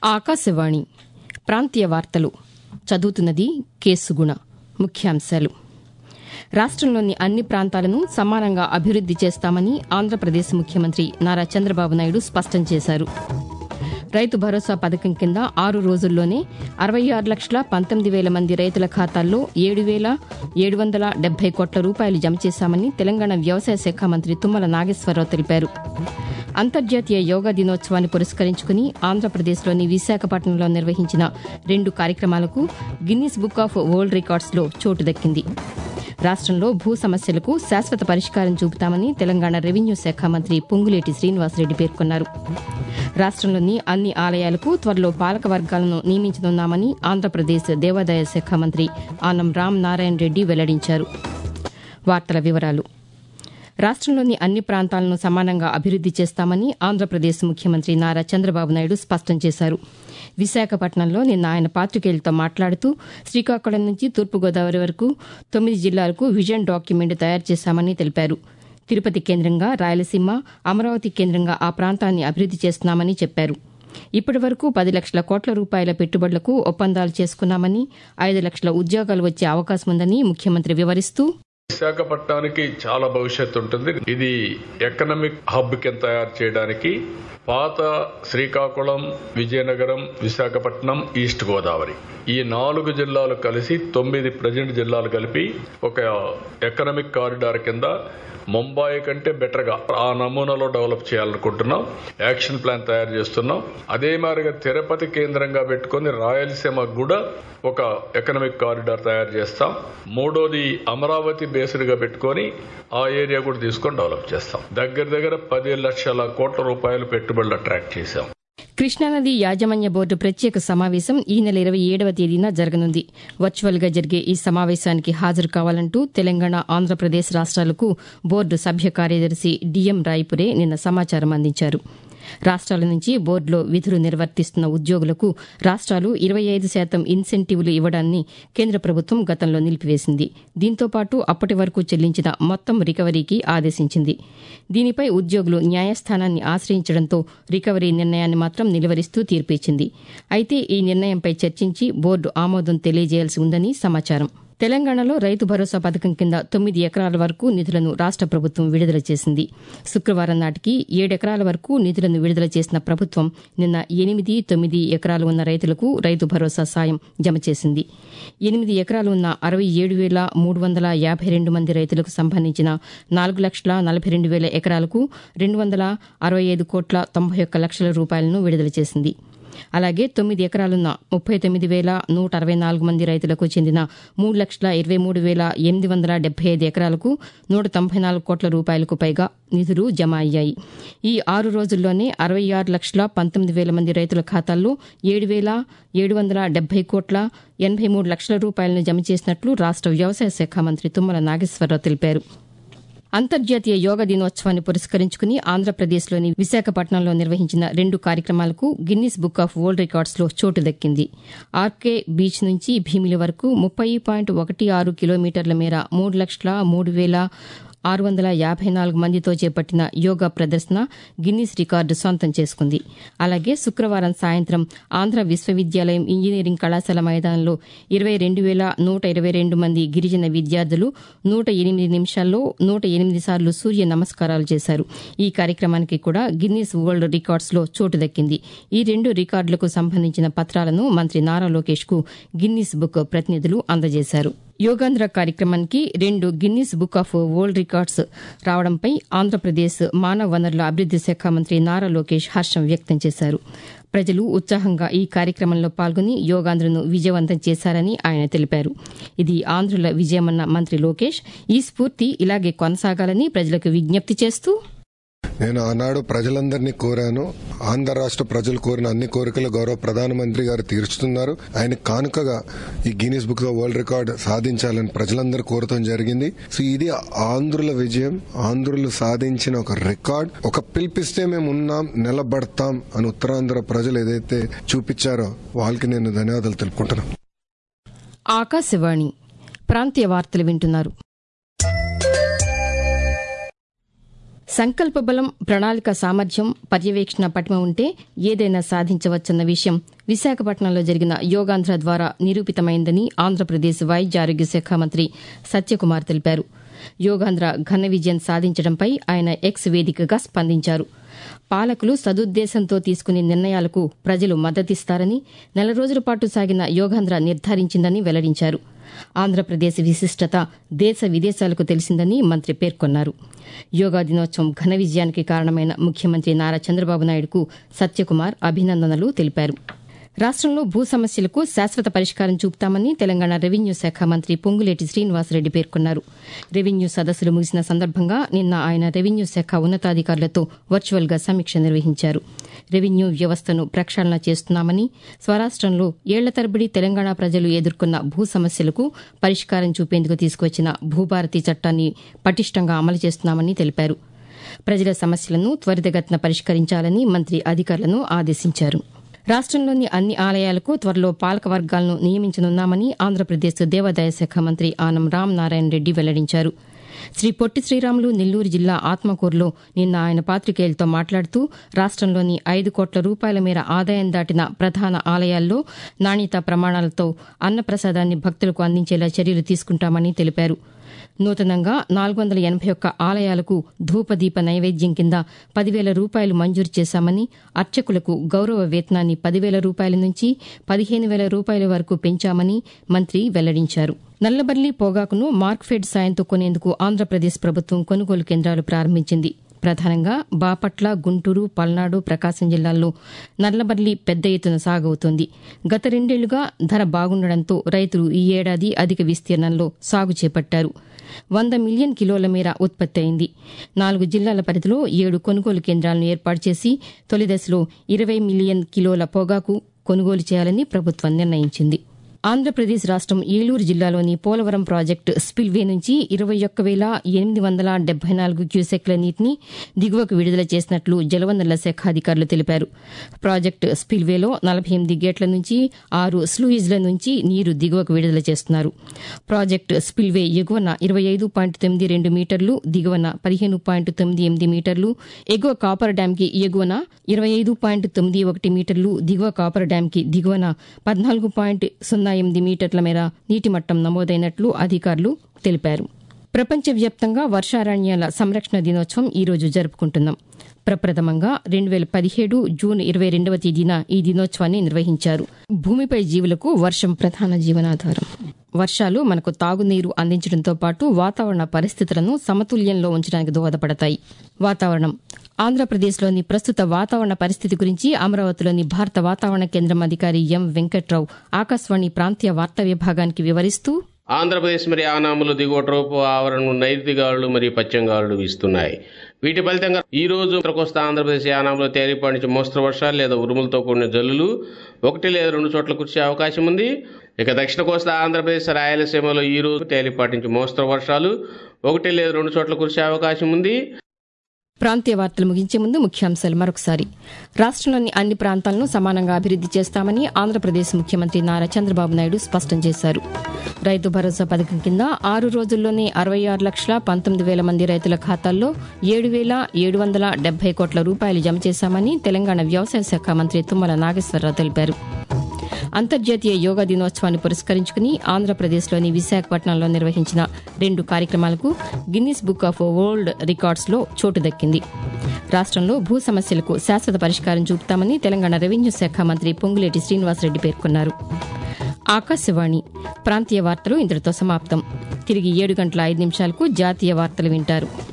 ఆకాశవాణి ప్రాంతీయ వార్తలు చదువుతున్నది కేసుగుణ ముఖ్యాంశాలు రాష్టంలోని అన్ని ప్రాంతాలను సమానంగా అభివృద్ది చేస్తామని ఆంధ్రప్రదేశ్ ముఖ్యమంత్రి నారా చంద్రబాబు నాయుడు స్పష్టం చేశారు రైతు భరోసా పథకం కింద ఆరు రోజుల్లోనే అరవై ఆరు లక్షల పంతొమ్మిది వేల మంది రైతుల ఖాతాల్లో ఏడు వేల ఏడు వందల డెబ్బై కోట్ల రూపాయలు జమ చేశామని తెలంగాణ వ్యవసాయ శాఖ మంత్రి తుమ్మల నాగేశ్వరరావు తెలిపారు అంతర్జాతీయ యోగా దినోత్సవాన్ని పురస్కరించుకుని ఆంధ్రప్రదేశ్లోని విశాఖపట్నంలో నిర్వహించిన రెండు కార్యక్రమాలకు గిన్నీస్ బుక్ ఆఫ్ వరల్డ్ రికార్డ్స్లో చోటు దక్కింది రాష్టంలో భూ సమస్యలకు శాశ్వత పరిష్కారం చూపుతామని తెలంగాణ రెవెన్యూ శాఖ మంత్రి పొంగులేటి శ్రీనివాసరెడ్డి పేర్కొన్నారు రాష్టంలోని అన్ని ఆలయాలకు త్వరలో పాలక వర్గాలను నియమించనున్నామని ఆంధ్రప్రదేశ్ దేవాదాయ శాఖ మంత్రి ఆనం రామ్ నారాయణ రెడ్డి వెల్లడించారు వార్తల వివరాలు రాష్టంలోని అన్ని ప్రాంతాలను సమానంగా అభివృద్ది చేస్తామని ఆంధ్రప్రదేశ్ ముఖ్యమంత్రి నారా చంద్రబాబు నాయుడు స్పష్టం చేశారు విశాఖపట్నంలో నిన్న ఆయన పాతికేయులతో మాట్లాడుతూ శ్రీకాకుళం నుంచి తూర్పుగోదావరి వరకు తొమ్మిది జిల్లాలకు విజన్ డాక్యుమెంట్ తయారు చేశామని తెలిపారు తిరుపతి కేంద్రంగా రాయలసీమ అమరావతి కేంద్రంగా ఆ ప్రాంతాన్ని అభివృద్ది చేస్తున్నామని చెప్పారు ఇప్పటి వరకు పది లక్షల కోట్ల రూపాయల పెట్టుబడులకు ఒప్పందాలు చేసుకున్నామని ఐదు లక్షల ఉద్యోగాలు వచ్చే అవకాశం ఉందని ముఖ్యమంత్రి వివరిస్తూ విశాఖపట్నానికి చాలా భవిష్యత్తు ఉంటుంది ఇది ఎకనామిక్ హబ్ కింద తయారు చేయడానికి పాత శ్రీకాకుళం విజయనగరం విశాఖపట్నం ఈస్ట్ గోదావరి ఈ నాలుగు జిల్లాలు కలిసి తొమ్మిది ప్రజెంట్ జిల్లాలు కలిపి ఒక ఎకనామిక్ కారిడార్ కింద ముంబాయి కంటే బెటర్ గా ఆ నమూనాలో డెవలప్ చేయాలనుకుంటున్నాం యాక్షన్ ప్లాన్ తయారు చేస్తున్నాం అదే మాదిరిగా తిరుపతి కేంద్రంగా పెట్టుకుని రాయలసీమ కూడా ఒక ఎకనామిక్ కారిడార్ తయారు చేస్తాం మూడోది అమరావతి బేస్డ్ గా పెట్టుకొని ఆ ఏరియా కూడా తీసుకొని డెవలప్ చేస్తాం దగ్గర దగ్గర పది లక్షల కోట్ల రూపాయలు పెట్టుబడులు అట్రాక్ట్ చేశాం కృష్ణానది యాజమాన్య బోర్డు ప్రత్యేక సమావేశం ఈ నెల ఇరవై ఏడవ తేదీన జరగనుంది వర్చువల్ గా జరిగే ఈ సమావేశానికి హాజరు కావాలంటూ తెలంగాణ ఆంధ్రప్రదేశ్ రాష్ట్రాలకు బోర్డు సభ్య కార్యదర్శి డిఎం రాయపురే నిన్న సమాచారం అందించారు రాష్ట్రాల నుంచి బోర్డులో విధులు నిర్వర్తిస్తున్న ఉద్యోగులకు రాష్ట్రాలు ఇరవై ఐదు శాతం ఇన్సెంటివ్లు ఇవ్వడాన్ని కేంద్ర ప్రభుత్వం గతంలో నిలిపివేసింది దీంతో పాటు అప్పటి వరకు చెల్లించిన మొత్తం రికవరీకి ఆదేశించింది దీనిపై ఉద్యోగులు న్యాయస్థానాన్ని ఆశ్రయించడంతో రికవరీ నిర్ణయాన్ని మాత్రం నిలువరిస్తూ తీర్పిచ్చింది అయితే ఈ నిర్ణయంపై చర్చించి బోర్డు ఆమోదం తెలియజేయాల్సి ఉందని సమాచారం తెలంగాణలో రైతు భరోసా పథకం కింద తొమ్మిది ఎకరాల వరకు నిధులను రాష్ట ప్రభుత్వం విడుదల చేసింది శుక్రవారం నాటికి ఏడెకరాల వరకు నిధులను విడుదల చేసిన ప్రభుత్వం నిన్న ఎనిమిది తొమ్మిది ఎకరాలు ఉన్న రైతులకు రైతు భరోసా సాయం జమ చేసింది ఎనిమిది ఎకరాలు ఉన్న అరవై ఏడు వేల మూడు వందల యాభై రెండు మంది రైతులకు సంబంధించిన నాలుగు లక్షల నలభై రెండు వేల ఎకరాలకు రెండు వందల అరవై ఐదు కోట్ల తొంభై ఒక్క లక్షల రూపాయలను విడుదల చేసింది అలాగే తొమ్మిది ఎకరాలున్న ముప్పై తొమ్మిది వేల నూట అరవై నాలుగు మంది రైతులకు చెందిన మూడు లక్షల ఇరవై మూడు వేల ఎనిమిది వందల డెబ్బై ఐదు ఎకరాలకు నూట తొంభై నాలుగు కోట్ల రూపాయలకు పైగా నిధులు జమ అయ్యాయి ఈ ఆరు రోజుల్లోనే అరవై ఆరు లక్షల పంతొమ్మిది వేల మంది రైతుల ఖాతాల్లో ఏడు వేల ఏడు వందల డెబ్బై కోట్ల ఎనభై మూడు లక్షల రూపాయలను జమ చేసినట్లు రాష్ట వ్యవసాయ శాఖ మంత్రి తుమ్మల నాగేశ్వరరావు తెలిపారు అంతర్జాతీయ యోగా దినోత్సవాన్ని పురస్కరించుకుని ఆంధ్రప్రదేశ్లోని విశాఖపట్నంలో నిర్వహించిన రెండు కార్యక్రమాలకు గిన్నిస్ బుక్ ఆఫ్ వరల్డ్ రికార్డ్స్లో చోటు దక్కింది ఆర్కే బీచ్ నుంచి భీమిలి వరకు ముప్పై పాయింట్ ఒకటి ఆరు కిలోమీటర్ల మేర మూడు లక్షల మూడు వేల ఆరు వందల యాభై నాలుగు మందితో చేపట్టిన యోగా ప్రదర్శన గిన్నీస్ రికార్డు సొంతం చేసుకుంది అలాగే శుక్రవారం సాయంత్రం ఆంధ్ర విశ్వవిద్యాలయం ఇంజనీరింగ్ కళాశాల మైదానంలో ఇరవై రెండు వేల నూట ఇరవై రెండు మంది గిరిజన విద్యార్థులు నూట ఎనిమిది నిమిషాల్లో నూట ఎనిమిది సార్లు సూర్య నమస్కారాలు చేశారు ఈ కార్యక్రమానికి కూడా గిన్నీస్ వరల్డ్ రికార్డ్స్లో చోటు దక్కింది ఈ రెండు రికార్డులకు సంబంధించిన పత్రాలను మంత్రి నారా లోకేష్ కు గిన్నీస్ బుక్ ప్రతినిధులు అందజేశారు యోగాంధ్ర కార్యక్రమానికి రెండు Guinness book of world records రావడంపై ఆంధ్రప్రదేశ్ మానవ వనరుల అభివృద్ది శాఖ మంత్రి నారా లోకేష్ హర్షం వ్యక్తం చేశారు ప్రజలు ఉత్సాహంగా ఈ కార్యక్రమంలో పాల్గొని యోగాంధ్రను విజయవంతం చేశారని ఆయన తెలిపారు ఇది ఆంధ్రుల విజయమన్న మంత్రి లోకేష్ ఈ స్ఫూర్తి ఇలాగే కొనసాగాలని ప్రజలకు విజ్ఞప్తి చేస్తూ నేను ఆనాడు ప్రజలందరినీ కోరాను ఆంధ్ర రాష్ట్ర ప్రజలు కోరిన అన్ని కోరికలు గౌరవ ప్రధానమంత్రి గారు తీర్చుతున్నారు ఆయన కానుకగా ఈ గిన్నీస్ బుక్ లో వరల్డ్ రికార్డ్ సాధించాలని ప్రజలందరూ కోరటం జరిగింది సో ఇది ఆంధ్రుల విజయం ఆంధ్రులు సాధించిన ఒక రికార్డ్ ఒక పిలిపిస్తే మేము ఉన్నాం నిలబడతాం అని ఉత్తరాంధ్ర ప్రజలు ఏదైతే చూపించారో వాళ్ళకి నేను ధన్యవాదాలు తెలుపుకుంటున్నాను ఆకాశవాణి ప్రాంతీయ వార్తలు వింటున్నారు సంకల్ప బలం ప్రణాళిక సామర్థ్యం పర్యవేక్షణ పటిమ ఉంటే ఏదైనా సాధించవచ్చన్న విషయం విశాఖపట్నంలో జరిగిన యోగాంధ్ర ద్వారా నిరూపితమైందని ఆంధ్రప్రదేశ్ వైద్య ఆరోగ్య శాఖ మంత్రి సత్యకుమార్ తెలిపారు యోగాంధ్ర ఘన విజయం సాధించడంపై ఆయన ఎక్స్ వేదికగా స్పందించారు పాలకులు సదుద్దేశంతో తీసుకునే నిర్ణయాలకు ప్రజలు మద్దతిస్తారని నెల రోజుల పాటు సాగిన యోగాంధ్ర నిర్ధారించిందని వెల్లడించారు ఆంధ్రప్రదేశ్ విశిష్టత దేశ విదేశాలకు తెలిసిందని మంత్రి పేర్కొన్నారు యోగా దినోత్సవం ఘన విజయానికి కారణమైన ముఖ్యమంత్రి నారా చంద్రబాబు నాయుడుకు సత్యకుమార్ అభినందనలు తెలిపారు రాష్టంలో భూ సమస్యలకు శాశ్వత పరిష్కారం చూపుతామని తెలంగాణ రెవెన్యూ శాఖ మంత్రి పొంగులేటి శ్రీనివాసరెడ్డి పేర్కొన్నారు రెవెన్యూ సదస్సులు ముగిసిన సందర్భంగా నిన్న ఆయన రెవెన్యూ శాఖ ఉన్నతాధికారులతో వర్చువల్గా సమీక్ష నిర్వహించారు రెవెన్యూ వ్యవస్థను ప్రక్షాళన చేస్తున్నామని స్వరాష్టంలో ఏళ్ల తరబడి తెలంగాణ ప్రజలు ఎదుర్కొన్న భూ సమస్యలకు పరిష్కారం చూపేందుకు తీసుకువచ్చిన భూభారతి చట్టాన్ని పటిష్టంగా అమలు చేస్తున్నామని తెలిపారు ప్రజల సమస్యలను త్వరితగతిన పరిష్కరించాలని మంత్రి అధికారులను ఆదేశించారు రాష్టంలోని అన్ని ఆలయాలకు త్వరలో పాలక వర్గాలను నియమించనున్నామని ఆంధ్రప్రదేశ్ దేవాదాయ శాఖ మంత్రి ఆనం రామ్ నారాయణ రెడ్డి వెల్లడించారు శ్రీ పొట్టి శ్రీరాములు నెల్లూరు జిల్లా ఆత్మకూరులో నిన్న ఆయన పాతికేయులతో మాట్లాడుతూ రాష్టంలోని ఐదు కోట్ల రూపాయల మేర ఆదాయం దాటిన ప్రధాన ఆలయాల్లో నాణ్యతా ప్రమాణాలతో అన్నప్రసాదాన్ని భక్తులకు అందించేలా చర్యలు తీసుకుంటామని తెలిపారు నూతనంగా నాలుగు వందల ఎనభై ఒక్క ఆలయాలకు ధూపదీప నైవేద్యం కింద పదివేల రూపాయలు మంజూరు చేశామని అర్చకులకు గౌరవ వేతనాన్ని పదివేల రూపాయల నుంచి పదిహేను వేల రూపాయల వరకు పెంచామని మంత్రి వెల్లడించారు నల్లబల్లి పొగాకును మార్క్ఫెడ్ సాయంతో కొనేందుకు ఆంధ్రప్రదేశ్ ప్రభుత్వం కొనుగోలు కేంద్రాలు ప్రారంభించింది ప్రధానంగా బాపట్ల గుంటూరు పల్నాడు ప్రకాశం జిల్లాల్లో నల్లబల్లి పెద్ద ఎత్తున సాగవుతోంది గత రెండేళ్లుగా ధర బాగుండడంతో రైతులు ఈ ఏడాది అధిక విస్తీర్ణంలో సాగు చేపట్టారు వంద మిలియన్ కిలోల మేర ఉత్పత్తి అయింది నాలుగు జిల్లాల పరిధిలో ఏడు కొనుగోలు కేంద్రాలను ఏర్పాటు చేసి తొలి దశలో ఇరవై మిలియన్ కిలోల పొగాకు కొనుగోలు చేయాలని ప్రభుత్వం నిర్ణయించింది ఆంధ్రప్రదేశ్ రాష్టం ఏలూరు జిల్లాలోని పోలవరం ప్రాజెక్టు స్పిల్వే నుంచి ఇరవై ఒక్క వేల ఎనిమిది వందల డెబ్బై నాలుగు క్యూసెక్ల నీటిని దిగువకు విడుదల చేసినట్లు జలవనరుల శాఖ అధికారులు తెలిపారు ప్రాజెక్టు స్పిల్వేలో నలభై ఎనిమిది గేట్ల నుంచి ఆరు స్లూయిజ్ల నుంచి నీరు దిగువకు విడుదల చేస్తున్నారు ప్రాజెక్టు స్పిల్వే ఎగువన ఇరవై ఐదు పాయింట్ తొమ్మిది రెండు మీటర్లు దిగువన పదిహేను పాయింట్ తొమ్మిది ఎనిమిది మీటర్లు ఎగువ కాపర్ డ్యాంకి ఎగువన ఇరవై ఐదు పాయింట్ తొమ్మిది ఒకటి మీటర్లు దిగువ కాపర్ డ్యాంకి దిగువన పద్నాలుగు పాయింట్ సున్నా ఎనిమిది మీటర్ల మేర నీటి మట్టం నమోదైనట్లు అధికారులు తెలిపారు ప్రపంచవ్యాప్తంగా వర్షారణ్యాల సంరక్షణ దినోత్సవం ఈ రోజు జరుపుకుంటున్నాం ప్రప్రథమంగా రెండు వేల పదిహేడు జూన్ ఇరవై రెండవ తేదీన ఈ దినోత్సవాన్ని నిర్వహించారు భూమిపై జీవులకు వర్షం ప్రధాన జీవనాధారం వర్షాలు మనకు తాగునీరు అందించడంతో పాటు వాతావరణ పరిస్థితులను సమతుల్యంలో ఉంచడానికి దోహదపడతాయి వాతావరణం ఆంధ్రప్రదేశ్లోని ప్రస్తుత వాతావరణ పరిస్థితి గురించి అమరావతిలోని భారత వాతావరణ కేంద్రం అధికారి ఎం వెంకట్రావు ఆకాశవాణి ప్రాంతీయ వార్తా విభాగానికి వివరిస్తూ ఆంధ్రప్రదేశ్ మరి ఆనాములు దిగువట్రోపు ఆవరణం నైరుతి గాలులు మరియు పశ్చిమ గాలులు వీస్తున్నాయి వీటి ఫలితంగా ఈ రోజు ఉత్తర కోస్తా ఆంధ్రప్రదేశ్ యానాంలో తేలిపాటి నుంచి మోస్తరు వర్షాలు లేదా ఉరుములతో కూడిన జల్లులు ఒకటి లేదా రెండు చోట్ల కురిసే అవకాశం ఉంది ఇక దక్షిణ కోస్తా ఆంధ్రప్రదేశ్ రాయలసీమలో ఈ రోజు తేలిపాటి నుంచి మోస్తరు వర్షాలు ఒకటి లేదా రెండు చోట్ల కురిసే అవకాశం ఉంది ప్రాంతీయ వార్తలు ముగించే ముందు ముఖ్యాంశాలు మరొకసారి రాష్ట్రంలోని అన్ని ప్రాంతాలను సమానంగా అభివృద్ది చేస్తామని ఆంధ్రప్రదేశ్ ముఖ్యమంత్రి నారా చంద్రబాబు నాయుడు స్పష్టం చేశారు రైతు భరోసా పథకం కింద ఆరు రోజుల్లోనే అరవై ఆరు లక్షల పంతొమ్మిది వేల మంది రైతుల ఖాతాల్లో ఏడు వేల ఏడు వందల డెబ్బై కోట్ల రూపాయలు జమ చేశామని తెలంగాణ వ్యవసాయ శాఖ మంత్రి తుమ్మల నాగేశ్వరరావు తెలిపారు అంతర్జాతీయ యోగా దినోత్సవాన్ని పురస్కరించుకుని ఆంధ్రప్రదేశ్లోని విశాఖపట్నంలో నిర్వహించిన రెండు కార్యక్రమాలకు గిన్నిస్ బుక్ ఆఫ్ వరల్డ్ రికార్డ్స్లో చోటు దక్కింది రాష్ట్రంలో భూ సమస్యలకు శాశ్వత పరిష్కారం చూపుతామని తెలంగాణ రెవెన్యూ శాఖ మంత్రి పొంగులేటి శ్రీనివాసరెడ్డి పేర్కొన్నారు ఆకాశవాణి ప్రాంతీయ వార్తలు ఇంతటితో సమాప్తం తిరిగి ఏడు గంటల ఐదు నిమిషాలకు జాతీయ వార్తలు వింటారు